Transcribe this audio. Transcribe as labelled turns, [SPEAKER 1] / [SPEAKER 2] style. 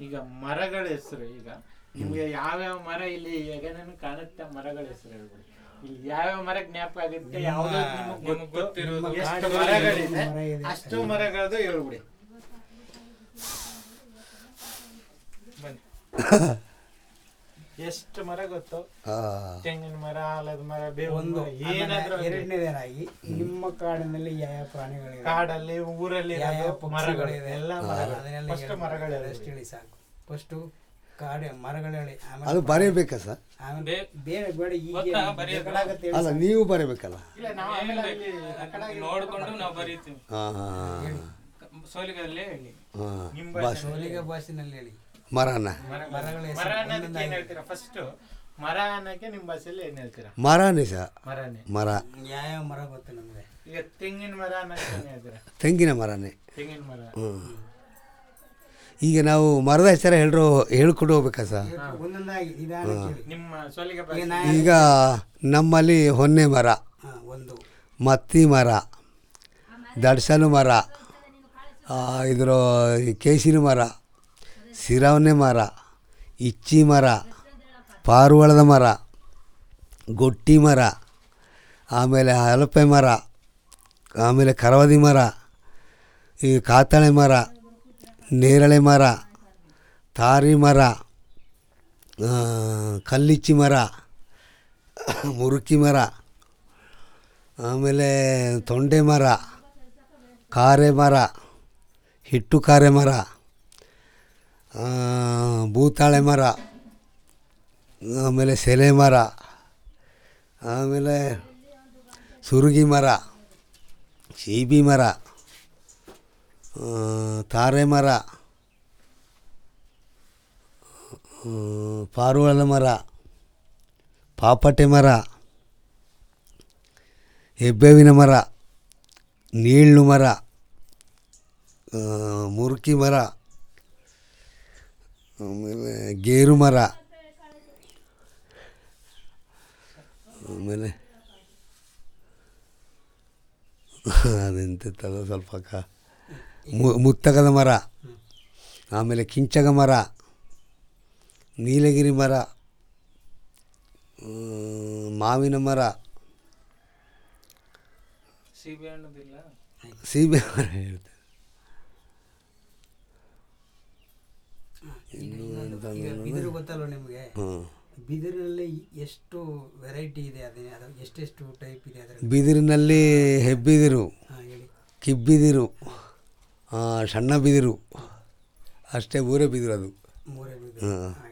[SPEAKER 1] ಈಗ ಮರಗಳ ಹೆಸರು ಈಗ ನಿಮ್ಗೆ ಯಾವ್ಯಾವ ಮರ ಇಲ್ಲಿ ಹೆಗನನ್ನು ಕಾಣುತ್ತೆ ಮರಗಳ ಹೆಸರು ಹೇಳ್ಬಿಡಿ ಇಲ್ಲಿ ಯಾವ್ಯಾವ ಮರ ಜ್ಞಾಪಕ ಆಗುತ್ತೆ ಯಾವ್ದು ನಿಮಗೆ ಗೊತ್ತಿರೋದು ಎಷ್ಟು ಮರಗಳಿದೆ
[SPEAKER 2] ಮರ ಇದೆ.
[SPEAKER 1] ಅಷ್ಟು ಮರಗಳದ್ದು ಹೇಳ್ಬಿಡಿ ಬನ್ನಿ ಎಷ್ಟು ಮರ ಗೊತ್ತು
[SPEAKER 3] ಆ,
[SPEAKER 1] ತೆಂಗಿನ ಮರ ಆಲದ ಮರ ಬೇವು
[SPEAKER 2] ಒಂದು
[SPEAKER 1] ಮರ ಏನಾದ್ರೂ ಆಗ್ಲಿ.
[SPEAKER 2] ಎರಡನೇದೇನಾಗಿ ನಿಮ್ಮ ಕಾಡಿನಲ್ಲಿ ಯಾವ ಯಾವ ಪ್ರಾಣಿಗಳಿವೆ
[SPEAKER 1] ಕಾಡಲ್ಲಿ ಊರಲ್ಲಿ
[SPEAKER 2] ಯಾವ ಯಾವ
[SPEAKER 1] ಇರೋದು ಮರಗಳು
[SPEAKER 2] ಪಕ್ಷಿಗಳಿವೆ
[SPEAKER 1] ಎಲ್ಲ
[SPEAKER 2] ಹಾ,
[SPEAKER 1] ಮರಗಳು
[SPEAKER 2] ಅದನ್ನೆಲ್ಲ
[SPEAKER 1] ಫಸ್ಟ್
[SPEAKER 2] ಹೇಳಿ.
[SPEAKER 1] ಮರಗಳೆಲ್ಲ
[SPEAKER 2] ಅಷ್ಟು ಹೇಳಿ ಸಾಕು ಫಸ್ಟು ಕಾಡೆ ಮರಗಳು ಹೇಳಿ
[SPEAKER 3] ಅದು
[SPEAKER 2] ಆಮೇಲೆ
[SPEAKER 3] ಬರೀಬೇಕಾ ಸರ್
[SPEAKER 2] ಆಮೇಲೆ ಬೇರೆ ಬೇಡ ಈಗ
[SPEAKER 4] ಗೊತ್ತಾ? ಬರೆಯೋದು?
[SPEAKER 2] ಬೇಕಾಗತ್ತೆ ಹೇಳಿ
[SPEAKER 3] ಅಲ್ಲ
[SPEAKER 2] ಸಾಕು.
[SPEAKER 3] ನೀವು ಬರೀಬೇಕಲ್ಲ
[SPEAKER 1] ಇಲ್ಲ ನಾವು ಆಮೇಲೆ ಅಲ್ಲಿ ಆ ಕಡೆ ಆಗಿ
[SPEAKER 4] ನೋಡ್ಕೊಂಡು ನಾವು ಬರೀತೀವಿ
[SPEAKER 3] ಹಾಂ ಹಾಂ
[SPEAKER 4] ಸೋಲಿಗಲ್ಲೇ ಹೇಳಿ
[SPEAKER 3] ಹಾಂ
[SPEAKER 1] ನಿಮ್ಮ
[SPEAKER 3] ಬಸ್
[SPEAKER 2] ಸೋಲಿಗ ಭಾಷೆನಲ್ಲಿ ಹೇಳಿ
[SPEAKER 3] ಮರನ
[SPEAKER 1] ಮರ-
[SPEAKER 2] ಮರಗಳ ಹೆಸರು
[SPEAKER 1] ಮರ ಅನ್ನೋದಕ್ಕೆ
[SPEAKER 2] ಒಂದೊಂದಾಗಿ.
[SPEAKER 1] ಏನ್ ಹೇಳ್ತೀರಾ ಫಸ್ಟ್ ಮರ ಅನ್ನಕ್ಕೆ ನಿಮ್ಮ ಭಾಷೆಯಲ್ಲಿ ಏನ್ ಹೇಳ್ತೀರಾ
[SPEAKER 3] ಮರನೇ ಸರ್
[SPEAKER 1] ಮರನೇ
[SPEAKER 3] ಮರ
[SPEAKER 2] ಯಾವ ಮರ ಗೊತ್ತು ನಮಗೆ
[SPEAKER 1] ಈಗ ತೆಂಗಿನ ಮರ ಅನ್ನಕ್ಕೆ ಏನ್ ಹೇಳ್ತೀರಾ
[SPEAKER 3] ತೆಂಗಿನ ಮರನೇ
[SPEAKER 1] ತೆಂಗಿನ ಮರ
[SPEAKER 3] ಹ್ಞೂ ಈಗ ನಾವು ಮರದ ಹೆಸರು ಹೇಳ್ರು ಹೇಳ್ಕೊಂಡು ಹೋಗ್ಬೇಕಾ ಸರ್
[SPEAKER 2] ಒಂದೊಂದಾಗಿ ನಿಧಾನಕ್ಕೆ ಹೇಳಿ
[SPEAKER 1] ನಿಮ್ಮ ಸೊಲಿಗೆ
[SPEAKER 2] ಈಗ ನಾ
[SPEAKER 3] ಈಗ ನಮ್ಮಲ್ಲಿ ಹೊನ್ನೆ ಮರ
[SPEAKER 2] ಹಾ, ಒಂದು
[SPEAKER 3] ಮತ್ತಿ ಮರ ದಡ್ಸಲು ಮರ ಆ, ಇದ್ರ ಈ ಕೇಸಿನ ಮರ ಸಿರವನೆ ಮರ ಇಚ್ಚಿ ಮರ ಪಾರುವಳದ ಮರ ಗೊಟ್ಟಿ ಮರ ಆಮೇಲೆ ಹಲಪೆ ಮರ ಆಮೇಲೆ ಕರವದಿ ಮರ ಈ ಕಾತಳೆ ಮರ ನೇರಳೆ ಮರ ತಾರಿ ಮರ ಆ, ಕಲ್ಲಿಚ್ಚಿ ಮರ ಮುರುಕಿ ಮರ ಆಮೇಲೆ ತೊಂಡೆ ಮರ ಕಾರೆ ಮರ ಹಿಟ್ಟು ಕಾರೆ ಮರ ಆ, ಭೂತಾಳೆ ಮರ ಆಮೇಲೆ ಸೆಲೆ ಮರ ಆಮೇಲೆ ಸುರುಗಿ ಮರ ಸೀಬಿ ಮರ ಆ, ತಾರೆ ಮರ ಆ, ಪಾರುವಳ ಮರ ಪಾಪಟೆ ಮರ ಹೆಬ್ಬೇವಿನ ಮರ ನೀಳ್ಳು ಮರ ಆ, ಮುರುಕಿ ಮರ ಆಮೇಲೆ ಗೇರು ಮರ ಆಮೇಲೆ ಅದೆಂತಲ್ಲ ಸ್ವಲ್ಪ ಕ ಮು- ಮುತ್ತಗದ ಮರ ಆಮೇಲೆ ಕಿಂಚಗ ಮರ ನೀಲಗಿರಿ ಮರ ಆ, ಮಾವಿನ ಮರ
[SPEAKER 4] ಸೀಬೆ ಹಣ್ಣದಿಲ್ಲ
[SPEAKER 3] ಸೀಬೆ ಮರ ಹೇಳ್ತಾರೆ
[SPEAKER 2] ಈಗ ಬಿದಿರು ಗೊತ್ತಲ್ವ ನಿಮಗೆ
[SPEAKER 3] ಹ್ಞೂ
[SPEAKER 2] ಬಿದಿರಲ್ಲಿ ಎಷ್ಟು ವೆರೈಟಿ ಇದೆ ಅದೇ ಅದು ಎಷ್ಟೆಷ್ಟು ಟೈಪ್ ಇದೆ ಅದರಲ್ಲಿ
[SPEAKER 3] ಬಿದಿರಿನಲ್ಲಿ ಹೆಬ್ಬಿದಿರು
[SPEAKER 2] ಹಾಂ ಹೇಳಿ
[SPEAKER 3] ಕಿಬ್ಬಿದಿರು ಆ, ಸಣ್ಣ ಬಿದಿರು ಅಷ್ಟೇ ಊರೇ ಬಿದಿರು ಅದು
[SPEAKER 2] ಮೂರೇ ಬಿದಿರು
[SPEAKER 3] ಹಾಂ
[SPEAKER 2] ಹಾಂ